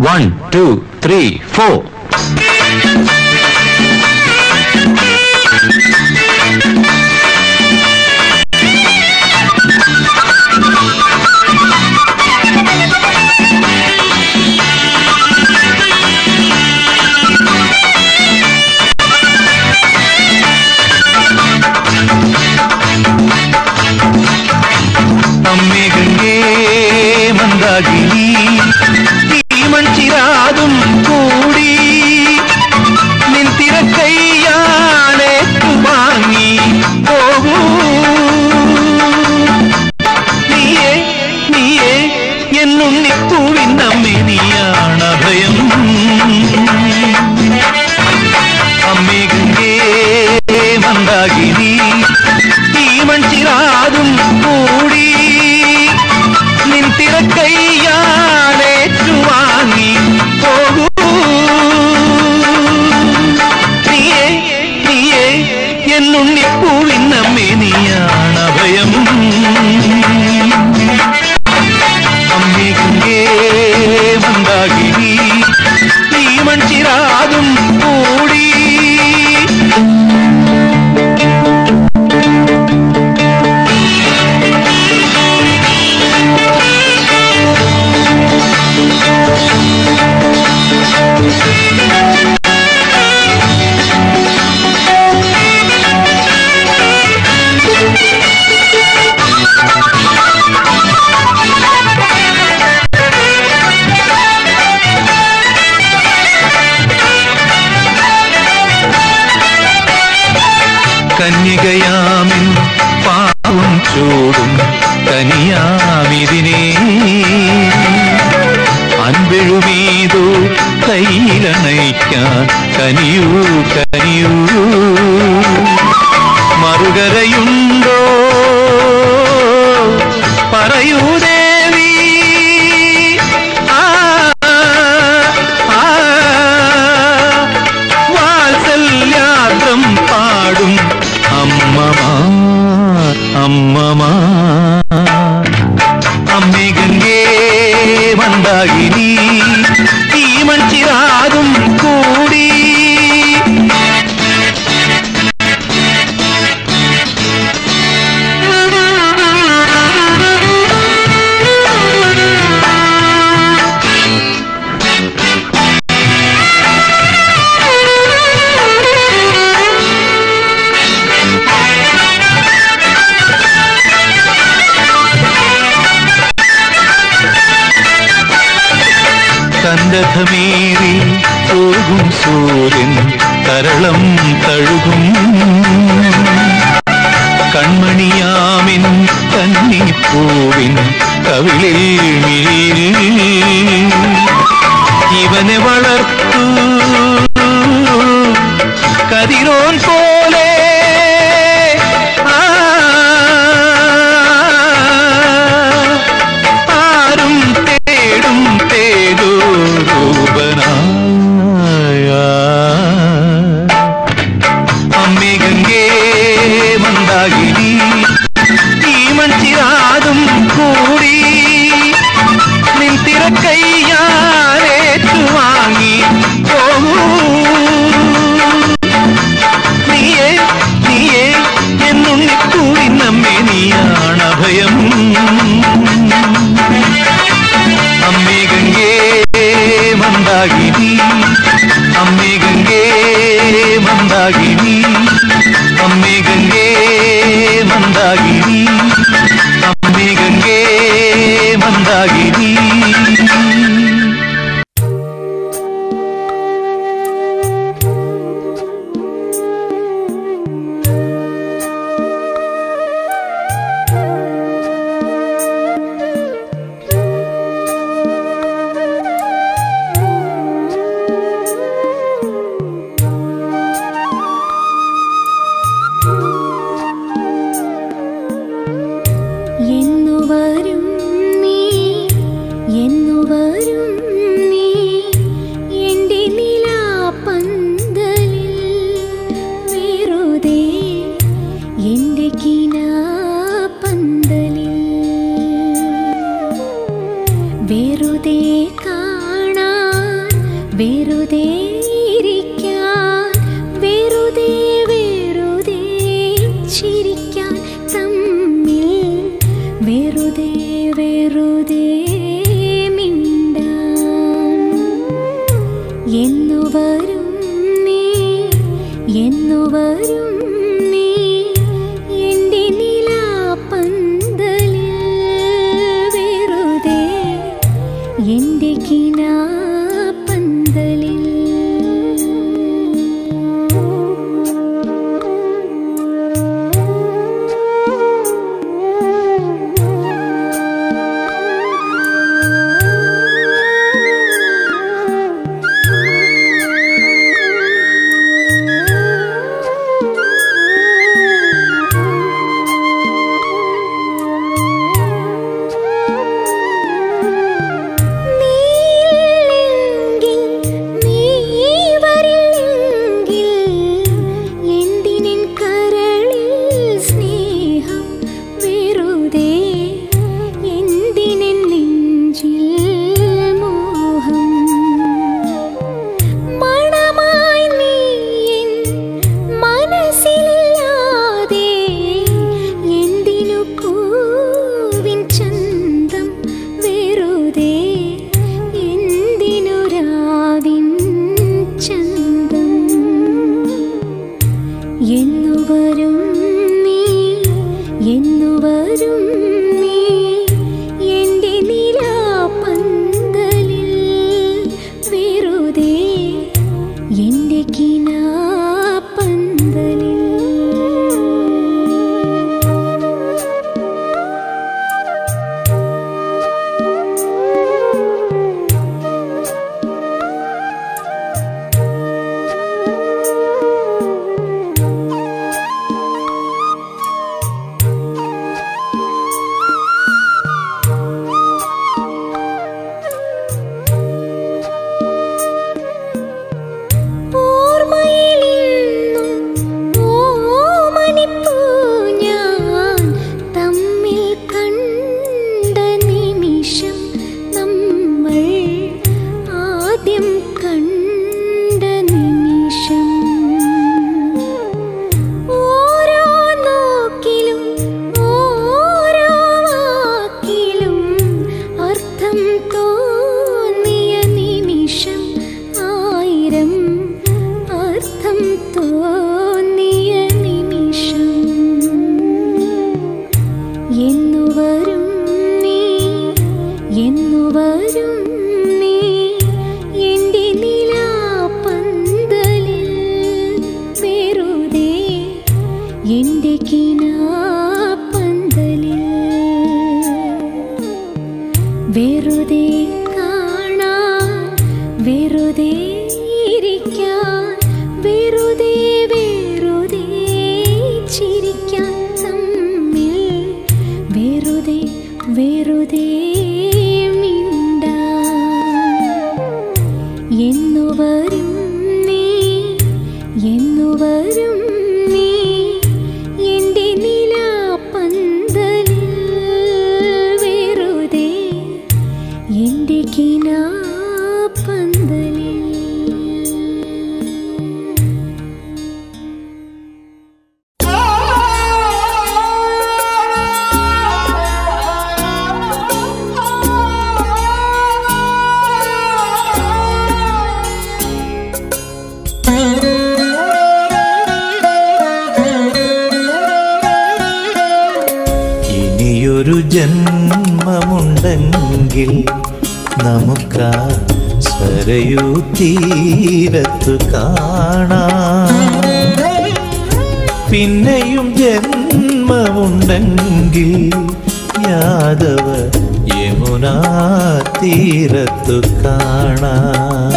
one two three four അമ്മേ ഗംഗേ മന്ദാകിനി ഈ മൺചിരാതും കൂടി നിൻ തിരക്കയ്യാലേറ്റു വാങ്ങി പോകൂ നീയേ നീയേ എന്നുണ്ണിപ്പൂവിൻ അമ്മേ നീയാണ് അഭയം അമ്മേ ഗംഗേ മന്ദാകിനി ഈ മൺചിരാതും കൂടി നിൻ തിരക്കയ്യാലേറ്റു വാങ്ങി പോകൂ നീയേ നീയേ എന്നുണ്ണിപ്പൂവിൻ അമ്മേ നീയാണ് അഭയം അമ്മേ ഗംഗേ മന്ദാകിനി ഈ മൺചിരാതും കൂടി കന്യകയാമിൻ പാവം ചൂടും കനിയാമിതിനെ അൻപെഴുമീതോ കയ്യിലണയ്ക്കാൻ കനിയൂ കനിയൂ മറുകരയുണ്ടോ പറയൂ ദേവി ആ ആ വാത്സല്യാദ്രം പാടും അമ്മമാർ അമ്മമാർ അമ്മേ ഗംഗേ മന്ദാകിനി ഈ മൺചിരാതും കൂടി കണ്ടധമേറി പോകും സൂര്യൻ കരളം തഴുകും കൺമണിയാമിൻ കന്നിപ്പൂവിൻ കവിളിൽ മിഴിയിൽ ഇവനെ വളർത്തു കതിരോൻ പോലെ ആ, ആരും തേടും തേടൂ രൂപനായ അമ്മേ ഗംഗേ മന്ദാകിനി ഈ മൺചിരാതും കൂടി നിൻ തിരക്കയ്യാലേറ്റു വാങ്ങി പോകൂ നീയേ നീയേ എന്നുണ്ണിക്കൂടി നമ്മെ നീയാണ് അഭയം അമ്മേ ഗംഗേ മന്ദാകിനി അമ്മേ ഗംഗേ മന്ദാകിനി അമ്മേ ഗംഗേ മന്ദാകിനി അമ്മേ ഗംഗേ മന്ദാകിനി എന്നു വരും നീ എൻ്റെ നിലാപ്പന്തലിൽ വെറുതെ എൻ്റെ കിനാപ്പന്തലിൽ നീയില്ലെങ്കിൽ നീ വരില്ലെങ്കിൽ എന്തിനിൻ കരളിൽ സ്നേഹം വെറുതെ എന്തിനെൻ നെഞ്ചിൽ മോഹം മണമായി നീ എൻ മനസ്സിലില്ലാതെ എന്തിനു പൂവിൻ ചന്തം വെറുതെ എന്തിനു രാവിൻ ചന്തം എന്നു വരും നീ എന്നു വരും നീ എൻ്റെ നിലാപ്പന്തലിൽ വെറുതെ എൻ്റെ കിനാപ്പന്തലിൽ ഓർമ്മയിലിന്നും ഓമനിപ്പൂ ഞാൻ തമ്മിൽ കണ്ട നിമിഷം നമ്മൾ ആദ്യം കണ്ട നിമിഷം ഓരോ നോക്കിലും ഓരോ വാക്കിലും അർത്ഥം തോന്നിയ നിമിഷം ആയിരം അർത്ഥം തോന്നിയ നിമിഷം എന്നു വരും നീ എന്നു വരും നീ എൻ്റെ നിലാപ്പന്തലിൽ വെറുതെ എൻ്റെ കിനാപ്പന്തലിൽ വെറുതെ കാണാൻ വെറുതെ ഇരിക്കാൻ വെറുതെ വെറുതെ ചിരിക്കാൻ തമ്മിൽ വെറുതെ വെറുതെ മിണ്ടാൻ എന്നു വരും നീ എന്നു വരും നീ എൻ്റെ നിലാപ്പന്തലിൽ വെറുതെ എൻ്റെ കിനാപ്പന്തലിൽ ഇനിയൊരു ജന്മമുണ്ടെങ്കിൽ നമുക്കാ സരയൂ തീരത്തു കാണാം പിന്നെയും ജന്മമുണ്ടെങ്കിൽ യാദവ യമുനാ തീരത്തു കാണാം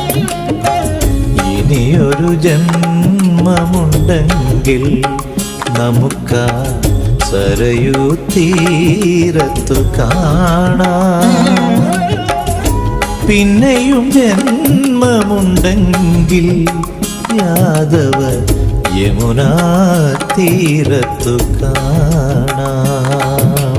ഇനിയൊരു ജന്മമുണ്ടെങ്കിൽ നമുക്കാ സരയൂ തീരത്തു കാണാം പിന്നെയും ജന്മമുണ്ടെങ്കിൽ യാദവ യമുനാ തീരത്തു കാണാം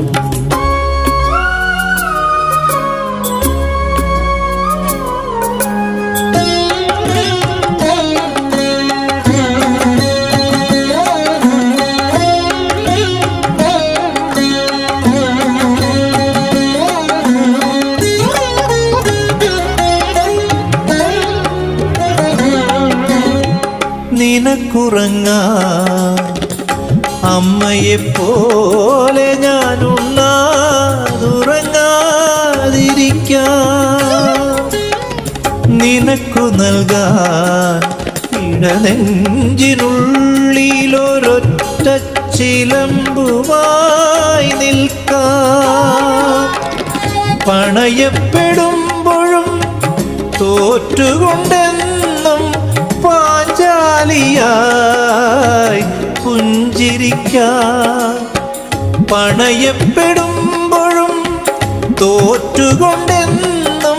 നിനക്കുറങ്ങാൻ അമ്മയെപ്പോലെ ഞാൻ ഉണ്ണാതുറങ്ങാതിരിക്കാം നിനക്കു നൽകാൻ ഇടനെഞ്ചിനുള്ളിലൊരൊറ്റ ചിലമ്പുമായി നിൽക്കാം പണയപ്പെടുമ്പോഴും തോറ്റുകൊണ്ടെന്നും പാഞ്ചാലിയായി പുഞ്ചിരിക്കാൻ പണയപ്പെടുമ്പോഴും തോറ്റുകൊണ്ടെന്നും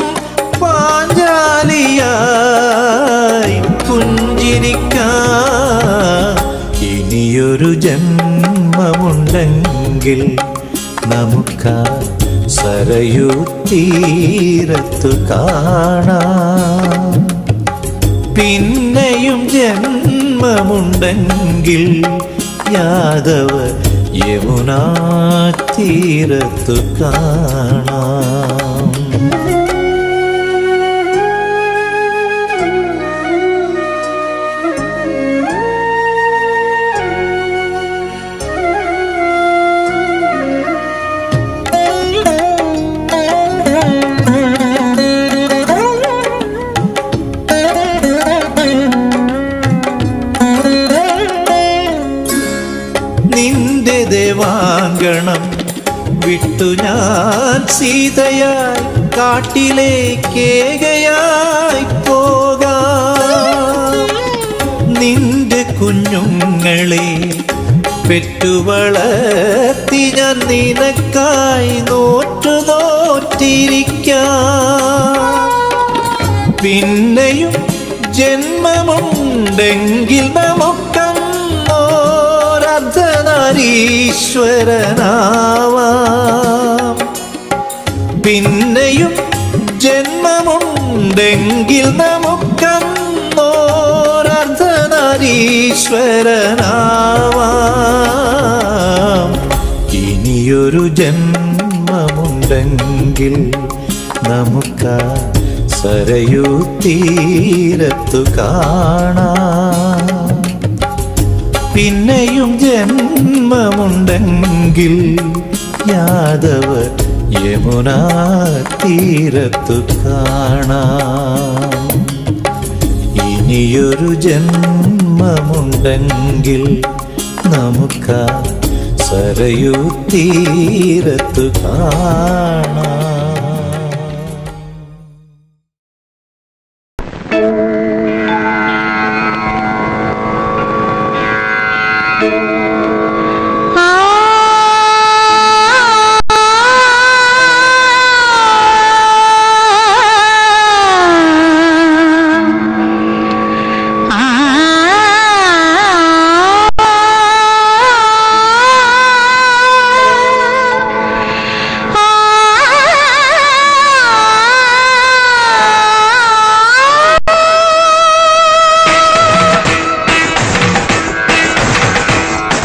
പാഞ്ചാലിയായി പുഞ്ചിരിക്കാൻ ഇനിയൊരു ജന്മമുണ്ടെങ്കിൽ നമുക്ക് സരയൂ തീരത്തു കാണാം പിന്നെയും ജന്മമുണ്ടെങ്കിൽ യാദവ യമുനാ തീരത്തു കാണാം നിന്റെ ദേവാങ്കണം വിട്ടു ഞാൻ സീതയായി കാട്ടിലേക്കേകയായി പോകാം നിന്റെ കുഞ്ഞുങ്ങളെ പെറ്റുവളർത്തി ഞാൻ നിനക്കായി നോറ്റു നോറ്റിരിക്കാം പിന്നെയും ജന്മമുണ്ടെങ്കിൽ നമുക്കന്നോരർദ്ധനാരീശ്വരനാവാം പിന്നെയും ജന്മമുണ്ടെങ്കിൽ നമുക്കന്നോരർദ്ധനാരീശ്വരനാവാം ഇനിയൊരു ജന്മമുണ്ടെങ്കിൽ നമുക്ക് സരയൂ തീരത്തു കാണാം പിന്നെയും ജന്മമുണ്ടെങ്കിൽ യാദവ യമുനാ തീരത്തു കാണാം ഇനിയൊരു ജന്മമുണ്ടെങ്കിൽ നമുക്ക് സരയൂ തീരത്തു കാണാം ആ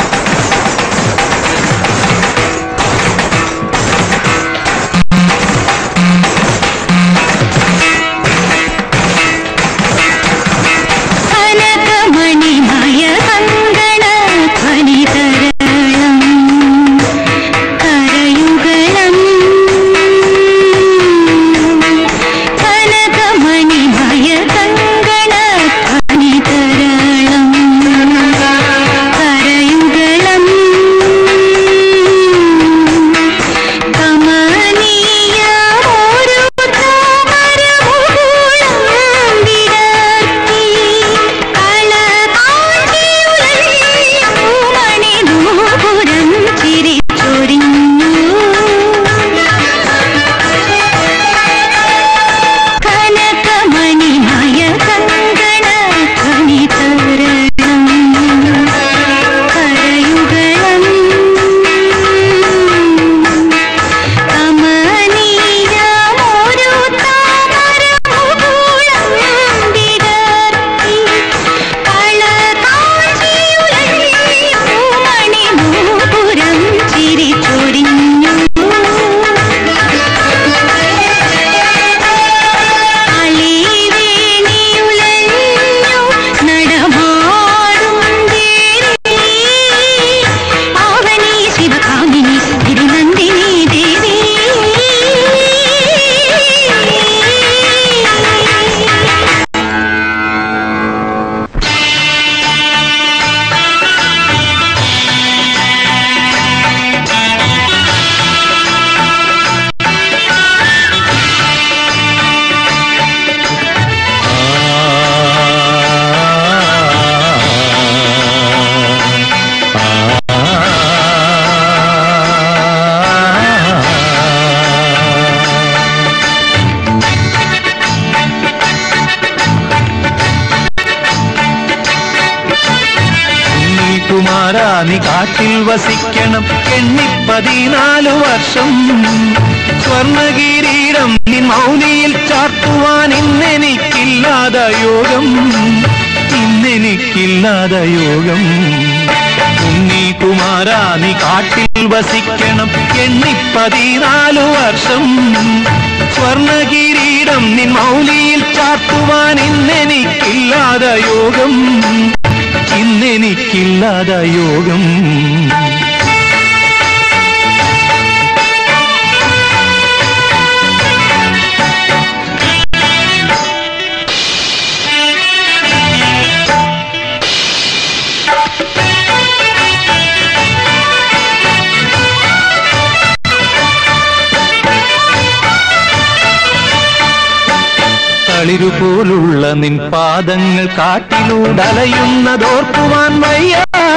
കുമാരാ നീ കാട്ടിൽ വസിക്കണം എണ്ണി പതിനാലു വർഷം സ്വർണകിരീടം നിൻ മൗലിയിൽ ചാർത്തുവാൻ ഇന്നെനിക്കില്ലാത യോഗം ഇന്നെനിക്കില്ലാത യോഗം ഉണ്ണി കുമാരാ നീ കാട്ടിൽ വസിക്കണം എണ്ണി പതിനാലു വർഷം സ്വർണകിരീടം നിൻ മൗലിയിൽ ചാർത്തുവാൻ ഇന്നെനിക്കില്ലാത യോഗം ഇന്നെനിക്കില്ലാത യോഗം തളിരുപോലുള്ള നിൻ പാദങ്ങൾ കാട്ടിലൂടലയുന്നതോർക്കുവാൻ വയ്യ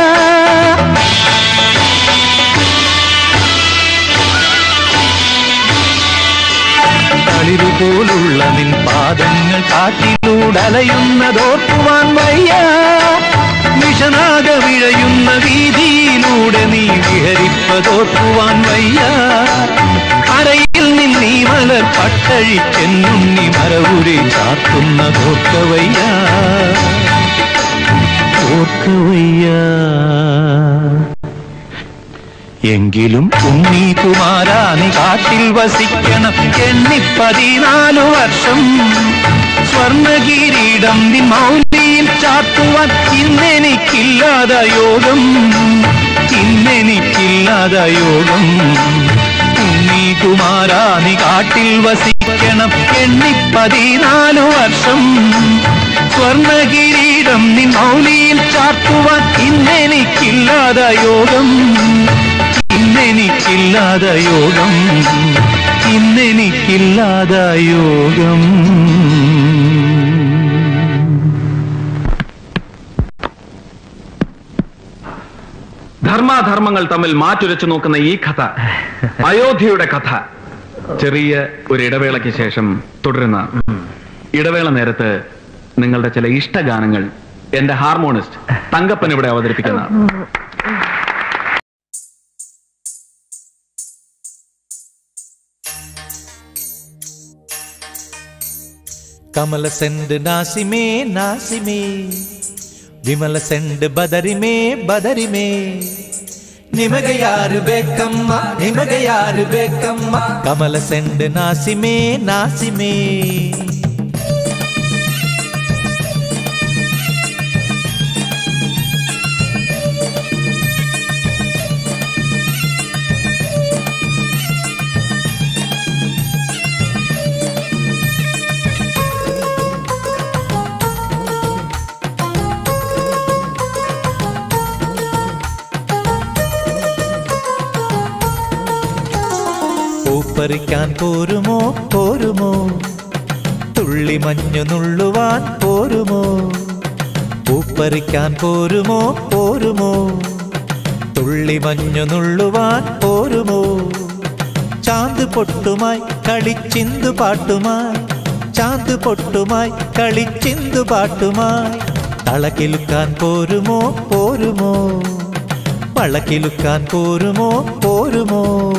തളിരുപോലുള്ള നിൻ പാദങ്ങൾ കാട്ടിലൂടലയുന്നതോർക്കുവാൻ വയ്യ വിഷനാഗ വിഴയുന്ന വീതിയിലൂടെ നീ വിഹരിപ്പതോർക്കുവാൻ വയ്യ അരയിൽ നിന്നീ മലർ പട്ടഴിച്ചെന്നുണ്ണി മരവുരി ചാർത്തുന്നതോർക്കവയ്യ ഓർക്കവയ്യ എങ്കിലും ഉണ്ണി കുമാരാ നീ കാട്ടിൽ വസിക്കണം എണ്ണി പതിനാലു വർഷം സ്വർണകിരീടം നിൻ മൗലിയിൽ ചാത്തുവാൻ ഇന്നെനിക്കില്ലാത യോഗം ഇന്നെനിക്കില്ലാത യോഗം ഉണ്ണി കുമാരാ നീ കാട്ടിൽ വസിക്കണം എണ്ണി പതിനാലു വർഷം സ്വർണകിരീടം നിൻ മൗലിയിൽ ചാർത്തുവാൻ ഇന്നെനിക്കില്ലാത യോഗം ഇന്നെനിക്കില്ലാത യോഗം ഇന്നെനിക്കില്ലാത യോഗം ധർമാധർമ്മങ്ങൾ തമ്മിൽ മാറ്റുരച്ചു നോക്കുന്ന ഈ കഥ അയോധ്യയുടെ കഥ ചെറിയ ഒരു ഇടവേളയ്ക്ക് ശേഷം തുടരുന്ന ഇടവേള നേരത്ത് നിങ്ങളുടെ ചില ഇഷ്ടഗാനങ്ങൾ എന്റെ ഹാർമോണിസ്റ്റ് തങ്കപ്പൻ ഇവിടെ അവതരിപ്പിക്കുന്ന ಕಮಲ ಸೆಂಡ್ ನಾಸಿಮೇ ನಾಸಿಮೇ ವಿಮಲ ಸೆಂಡ್ ಬದರಿಮೇ ಬದರಿಮೇ ನಿಮಗೆ ಯಾರು ಬೇಕಮ್ಮ ನಿಮಗೆ ಯಾರು ಬೇಕಮ್ಮ ಕಮಲ ಸೆಂಡ್ ನಾಸಿಮೇ ನಾಸಿಮೇ പൂപ്പറിക്കാൻ പോരുമോ പോരുമോ തുള്ളി മഞ്ഞു നുള്ളുവാൻ പോരുമോ പൂപ്പറിക്കാൻ പോരുമോ പോരുമോ തുള്ളി മഞ്ഞു നുള്ളുവാൻ പോരുമോ ചാന്ത് പൊട്ടുമായി കളിച്ചിന്തു പാട്ടുമായി ചാന്ത് പൊട്ടുമായി കളിച്ചിന്തു പാട്ടുമായി തളകിലുക്കാൻ പോരുമോ പോരുമോ വളക്കിലുക്കാൻ പോരുമോ പോരുമോ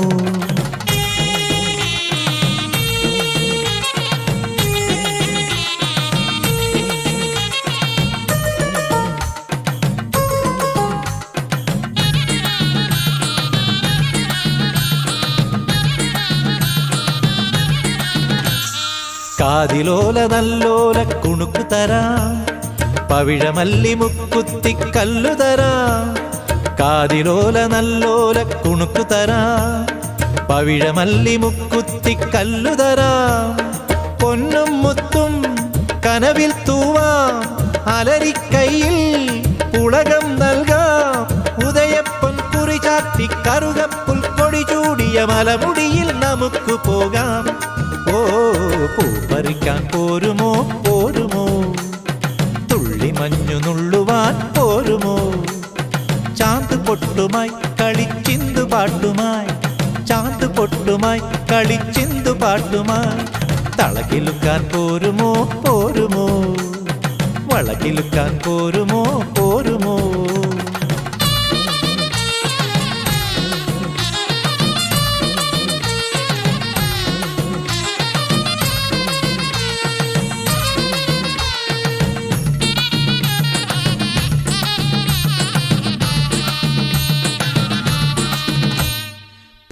കാതിലോല നല്ലോല കുണുക്കു തരാം പവിഴമല്ലി മുക്കുത്തി കല്ലു തരാം കാതിലോല നല്ലോല കുണുക്കു തരാം പവിഴമല്ലി മുക്കുത്തി കല്ലു തരാം പൊന്നും മുത്തും കനവിൽ തൂവാം അലരിക്കൈയിൽ പുളകം നൽകാം ഉദയപ്പൊൻ കുറി ചാത്തി കറുകപ്പുൽ കൊടി ചൂടിയ മലമുടിയിൽ നമുക്ക് പോകാം ഓ പൂ പറിക്കാൻ പോരുമോ പോരുമോ തുള്ളി മഞ്ഞു നുള്ളുവാൻ പോരുമോ ചാന്ത് പൊട്ടുമായി കളിച്ചിന്തു പാട്ടുമായി ചാന്ത് പൊട്ടുമായി കളിച്ചിന്തു പാട്ടുമായി തളകിലുക്കാൻ പോരുമോ പോരുമോ വളകിലുക്കാൻ പോരുമോ പോരുമോ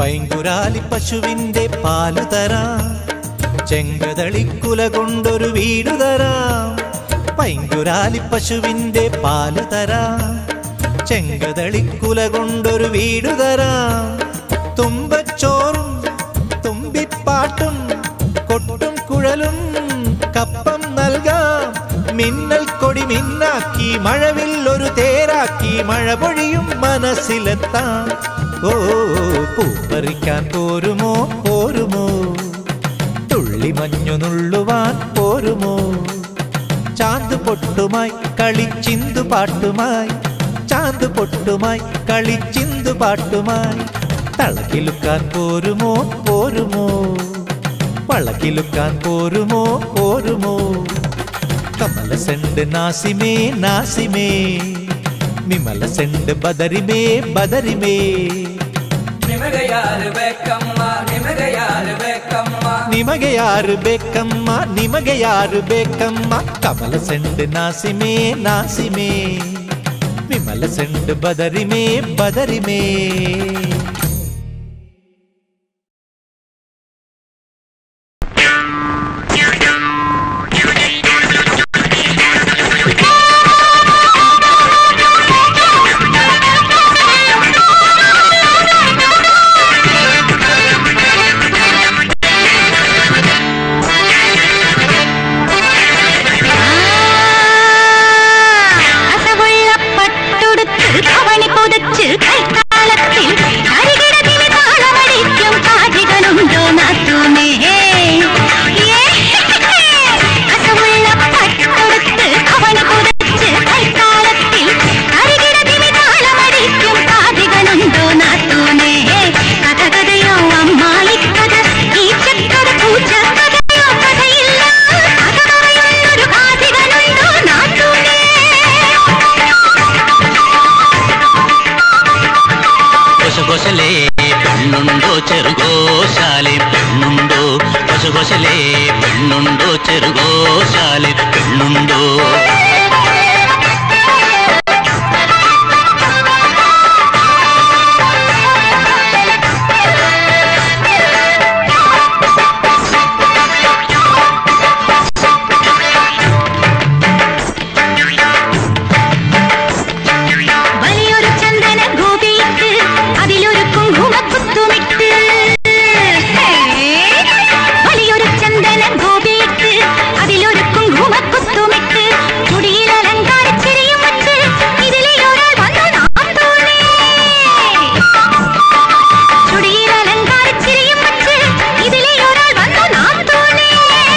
പൈങ്കുരാലി പശുവിന്റെ പാല് തരാം ചെങ്കതളിക്കുല കൊണ്ടൊരു വീടു തരാം പൈങ്കുരാലി പശുവിന്റെ പാല് തരാം ചെങ്കതളിക്കുല കൊണ്ടൊരു വീടു തരാം തുമ്പച്ചോറും തുമ്പിപ്പാട്ടും കൊട്ടും കുഴലും കപ്പം നൽകാം മിന്നൽ കൊടി മിന്നാക്കി മഴവില്ലൊരു തേരാക്കി മഴ പൊഴിയും മനസ്സിലെത്താം ഓ പൂപ്പറിക്കാൻ പോരുമോ പോരുമോ തുള്ളി മഞ്ഞു നുള്ളുവാൻ പോരുമോ ചാന്ത് പൊട്ടുമായി കളിച്ചിന്തു പാട്ടുമായി ചാന്ത് പൊട്ടുമായി കളിച്ചിന്തു പാട്ടുമായി തളക്കിലുക്കാൻ പോരുമോ പോരുമോ വളക്കിലുക്കാൻ പോരുമോ പോരുമോ കമല സെണ്ട് നാസിമേ നാസിമേ വിമല സെണ്ട് ബദരിമേ ബദരിമേ ನಿಮಗೆ ಯಾರು ಬೇಕಮ್ಮ ನಿಮಗೆ ಯಾರು ಬೇಕಮ್ಮ ನಿಮಗೆ ಯಾರು ಬೇಕಮ್ಮ ನಿಮಗೆ ಯಾರು ಬೇಕಮ್ಮ ಕಮಲ ಸೆಂಡು ನಾಸಿಮೇ ನಾಸಿಮೇ ವಿಮಲ ಸೆಂಡು ಬದರಿಮೇ ಬದರಿಮೇ അസവുള്ള പട്ടുടുത്ത് കവണി പുതച്ച് കൈത്താളത്തിൽ കരികിടതിന് താളമടിക്കും കാതികളുണ്ടോ നാത്തൂമേ അസവുള്ള പട്ടുടുത്ത് കവണി പുതച്ച് കൈത്താളത്തിൽ കരികിടതിന് താളമടിക്കും കാതികളുണ്ടോ നാത്തൂമേ കഥ കഥയോ അമ്മായിക്കഥ ഈ ചക്കഥ പൂച്ചക്കഥയോ കഥയില്ല കഥ പറയുന്നൊരു കാതികളുണ്ടോ നാത്തൂമേ കൊശകൊശലേ പെണ്ണുണ്ടോ ചെറുകോശാലെ പെണ്ണുണ്ടോ കൊശകൊശലേ പെണ്ണുണ്ടോ ചെറുകോശാലെ പെണ്ണുണ്ടോ വലിയൊരു ചന്ദന ഗോപിയിട്ട് അതിലൊരു കുങ്കുമക്കുത്തുമിട്ട് വലിയൊരു ചന്ദന ഗോപിയിട്ട് അതിലൊരു കുങ്കുമക്കുത്തുമിട്ട് ചുടിയിൽ അലങ്കാരച്ചിരിയും വച്ച് ഇതിലെ ഒരാൾ വന്നു നാത്തോളേ ചുടിയിൽ അലങ്കാരച്ചിരിയും വച്ച് ഇതിലെ ഒരാൾ വന്നു നാത്തോളേ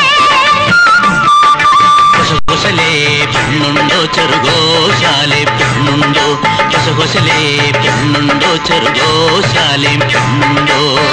കൊശകൊശലേ പെണ്ണുണ്ടോ ചെറുകോശാലെ പെണ്ണുണ്ടോ കൊശകൊശലേ പെണ്ണുണ്ടോ ചെറുകോശാലെ പെണ്ണുണ്ടോ